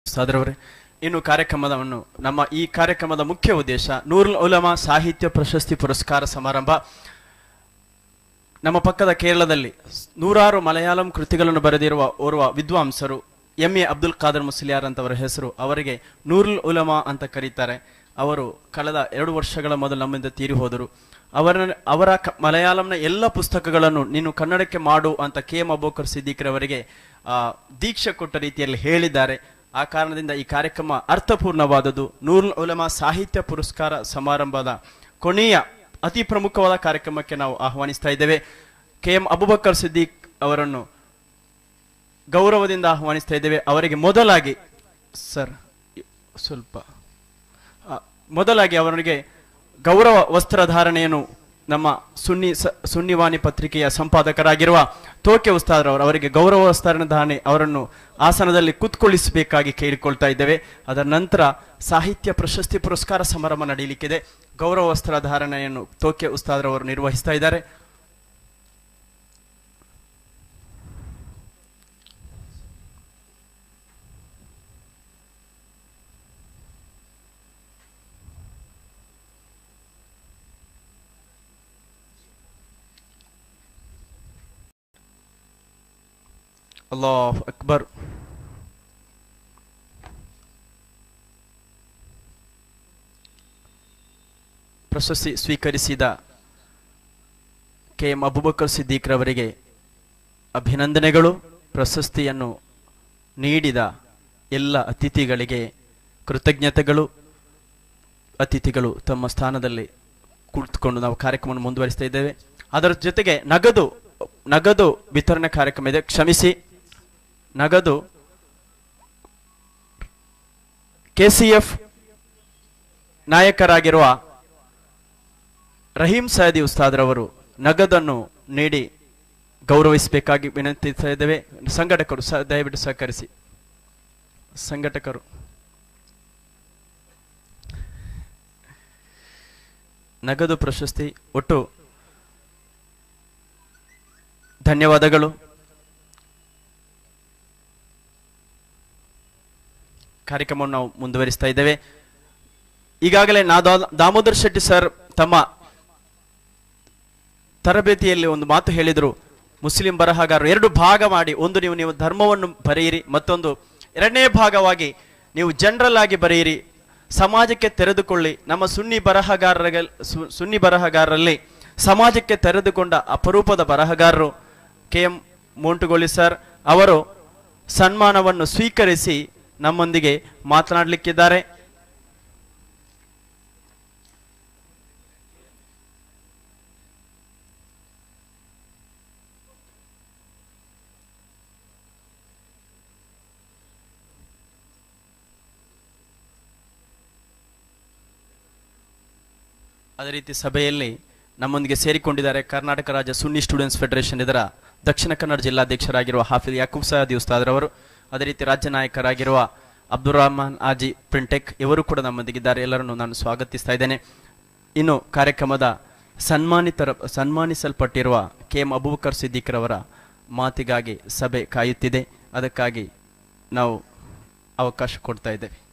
ಸಾದರವರೇ ಇನ್ನು ಕಾರ್ಯಕ್ರಮವನ್ನು ನಮ್ಮ ಈ ಕಾರ್ಯಕ್ರಮದ ಮುಖ್ಯ ಉದ್ದೇಶ ನೂರುಲ್ ಉಲಮಾ ಸಾಹಿತ್ಯ ಪ್ರಶಸ್ತಿ ಪುರಸ್ಕಾರ ಸಮಾರಂಭ ನಮ್ಮ ಪಕ್ಕದ ಕೇರಳದಲ್ಲಿ ನೂರಾರು ಮಲಯಾಳಂ ಕೃತಿಗಳನ್ನು ಬರೆದಿರುವ ಓರ್ವ ವಿದ್ವಾಂಸರು ಎಂ ಎ ಅಬ್ದುಲ್ ಖಾದರ್ ಮುಸ್ಲಿಯಾರ್ ಅಂತವರ ಹೆಸರು ಅವರಿಗೆ ನೂರುಲ್ ಉಲಮಾ ಅಂತ ಕರೀತಾರೆ ಅವರು ಕಳೆದ ಎರಡು ವರ್ಷಗಳ ಮೊದಲು ನಮ್ಮಿಂದ ತೀರಿ ಹೋದರು ಅವರ ಅವರ ಕ- ಮಲಯಾಳಂನ ಎಲ್ಲ ಪುಸ್ತಕಗಳನ್ನು ನೀನು ಕನ್ನಡಕ್ಕೆ ಮಾಡು ಅಂತ ಕೆ ಎಂ ಅಬೋಕರ್ ಸಿದ್ದಿಕ್ರವರಿಗೆ ಆ, ದೀಕ್ಷೆ ಕೊಟ್ಟ ರೀತಿಯಲ್ಲಿ ಹೇಳಿದ್ದಾರೆ ಆ ಕಾರಣದಿಂದ ಈ ಕಾರ್ಯಕ್ರಮ ಅರ್ಥಪೂರ್ಣವಾದದ್ದು ನೂರುಲ್ ಉಲಮಾ ಸಾಹಿತ್ಯ ಪುರಸ್ಕಾರ ಸಮಾರಂಭದ ಕೊನೆಯ ಅತಿ ಪ್ರಮುಖವಾದ ಕಾರ್ಯಕ್ರಮಕ್ಕೆ ನಾವು ಆಹ್ವಾನಿಸ್ತಾ ಇದ್ದೇವೆ ಕೆ ಎಂ ಅಬುಬಕರ್ ಸಿದ್ದಿಕ್ ಅವರನ್ನು ಗೌರವದಿಂದ ಆಹ್ವಾನಿಸ್ತಾ ಇದ್ದೇವೆ ಅವರಿಗೆ ಮೊದಲಾಗಿ ಸರ್ ಸ್ವಲ್ಪ ಆ, ಮೊದಲಾಗಿ ಅವರಿಗೆ ಗೌರವ ವಸ್ತ್ರಧಾರಣೆಯನ್ನು ನಮ್ಮ ಸುನ್ನಿ ಸ- ಸುನ್ನಿವಾಣಿ ಪತ್ರಿಕೆಯ ಸಂಪಾದಕರಾಗಿರುವ ತೋಕೆ ಉಸ್ತಾದ್ರವರು ಅವರಿಗೆ ಗೌರವ ವಸ್ತ್ರಧಾರಣೆ ಅವರನ್ನು ಆಸನದಲ್ಲಿ ಕುತ್ಕೊಳ್ಳಿಸಬೇಕಾಗಿ ಕೇಳಿಕೊಳ್ತಾ ಇದ್ದೇವೆ ಅದರ ನಂತರ ಸಾಹಿತ್ಯ ಪ್ರಶಸ್ತಿ ಪುರಸ್ಕಾರ ಸಮಾರಂಭ ನಡೆಯಲಿಕ್ಕಿದೆ ಗೌರವ ವಸ್ತ್ರಧಾರಣೆಯನ್ನು ತೋಕೆ ಉಸ್ತಾದ್ರವರು ನಿರ್ವಹಿಸ್ತಾ ಇದ್ದಾರೆ ಅಲ್ಲಾಹ್ ಅಕ್ಬರ್ ಪ್ರಶಸ್ತಿ ಸ್ವೀಕರಿಸಿದ ಕೆ ಎಂ ಅಬುಬಕರ್ ಸಿದ್ದಿಕ್ರವರಿಗೆ ಅಭಿನಂದನೆಗಳು ಪ್ರಶಸ್ತಿಯನ್ನು ನೀಡಿದ ಎಲ್ಲ ಅತಿಥಿಗಳಿಗೆ ಕೃತಜ್ಞತೆಗಳು ಅತಿಥಿಗಳು ತಮ್ಮ ಸ್ಥಾನದಲ್ಲಿ ಕುಳಿತುಕೊಂಡು ನಾವು ಕಾರ್ಯಕ್ರಮವನ್ನು ಮುಂದುವರಿಸ್ತಾ ಇದ್ದೇವೆ ಅದರ ಜೊತೆಗೆ ನಗದು ನಗದು ವಿತರಣೆ ಕಾರ್ಯಕ್ರಮ ಇದೆ ಕ್ಷಮಿಸಿ ನಗದು ಕೆಸಿಎಫ್ ನಾಯಕರಾಗಿರುವ ರಹೀಂ ಸಯದಿ ಉಸ್ತಾದ್ರವರು ನಗದನ್ನು ನೀಡಿ ಗೌರವಿಸಬೇಕಾಗಿ ವಿನಂತಿಸ್ತಾ ಇದ್ದೇವೆ ಸಂಘಟಕರು ಸ ದಯವಿಟ್ಟು ಸಹಕರಿಸಿ ಸಂಘಟಕರು ನಗದು ಪ್ರಶಸ್ತಿ ಒಟ್ಟು ಧನ್ಯವಾದಗಳು ಕಾರ್ಯಕ್ರಮವನ್ನು ನಾವು ಮುಂದುವರಿಸ್ತಾ ಇದ್ದೇವೆ ಈಗಾಗಲೇ ನಾ ದಾ- ದಾಮೋದರ್ ಶೆಟ್ಟಿ ಸರ್ ತಮ್ಮ ತರಬೇತಿಯಲ್ಲಿ ಒಂದು ಮಾತು ಹೇಳಿದರು ಮುಸ್ಲಿಂ ಬರಹಗಾರರು ಎರಡು ಭಾಗ ಮಾಡಿ ಒಂದು ನೀವು ನೀವು ಧರ್ಮವನ್ನು ಬರೆಯಿರಿ ಮತ್ತೊಂದು ಎರಡನೇ ಭಾಗವಾಗಿ ನೀವು ಜನರಲ್ ಆಗಿ ಬರೆಯಿರಿ ಸಮಾಜಕ್ಕೆ ತೆರೆದುಕೊಳ್ಳಿ ನಮ್ಮ ಸುನ್ನಿ ಬರಹಗಾರರ ಸುನ್ನಿ ಬರಹಗಾರರಲ್ಲಿ ಸಮಾಜಕ್ಕೆ ತೆರೆದುಕೊಂಡ ಅಪರೂಪದ ಬರಹಗಾರರು ಕೆ ಎಂ ಮೋಂಟುಗೋಳಿ ಸರ್ ಅವರು ಸನ್ಮಾನವನ್ನು ಸ್ವೀಕರಿಸಿ ನಮ್ಮೊಂದಿಗೆ ಮಾತನಾಡಲಿಕ್ಕಿದ್ದಾರೆ ಅದೇ ರೀತಿ ಸಭೆಯಲ್ಲಿ ನಮ್ಮೊಂದಿಗೆ ಸೇರಿಕೊಂಡಿದ್ದಾರೆ ಕರ್ನಾಟಕ ರಾಜ್ಯ ಸುನ್ನಿ ಸ್ಟೂಡೆಂಟ್ಸ್ ಫೆಡರೇಷನ್ ಇದರ ದಕ್ಷಿಣ ಕನ್ನಡ ಜಿಲ್ಲಾಧ್ಯಕ್ಷರಾಗಿರುವ ಹಾಫಿಜ್ ಯಾಕೂಬ್ ಸಯದಿ ಉಸ್ತಾದ್ರವರು ಅದೇ ರೀತಿ ರಾಜ್ಯ ನಾಯಕರಾಗಿರುವ ಅಬ್ದುಲ್ ರಹಮಾನ್ ಆಜಿ ಪ್ರಿಂಟೆಕ್ ಇವರು ಕೂಡ ನಮ್ಮೊಂದಿಗಿದ್ದಾರೆ ಎಲ್ಲರನ್ನು ನಾನು ಸ್ವಾಗತಿಸ್ತಾ ಇದ್ದೇನೆ ಇನ್ನು ಕಾರ್ಯಕ್ರಮದ ಸನ್ಮಾನಿತರ ಸನ್ಮಾನಿಸಲ್ಪಟ್ಟಿರುವ ಕೆ ಎಂ ಅಬೂಬಕರ್ ಸಿದ್ದಿಕ್ರವರ ಮಾತಿಗಾಗಿ ಸಭೆ ಕಾಯುತ್ತಿದೆ ಅದಕ್ಕಾಗಿ ನಾವು ಅವಕಾಶ ಕೊಡ್ತಾ ಇದ್ದೇವೆ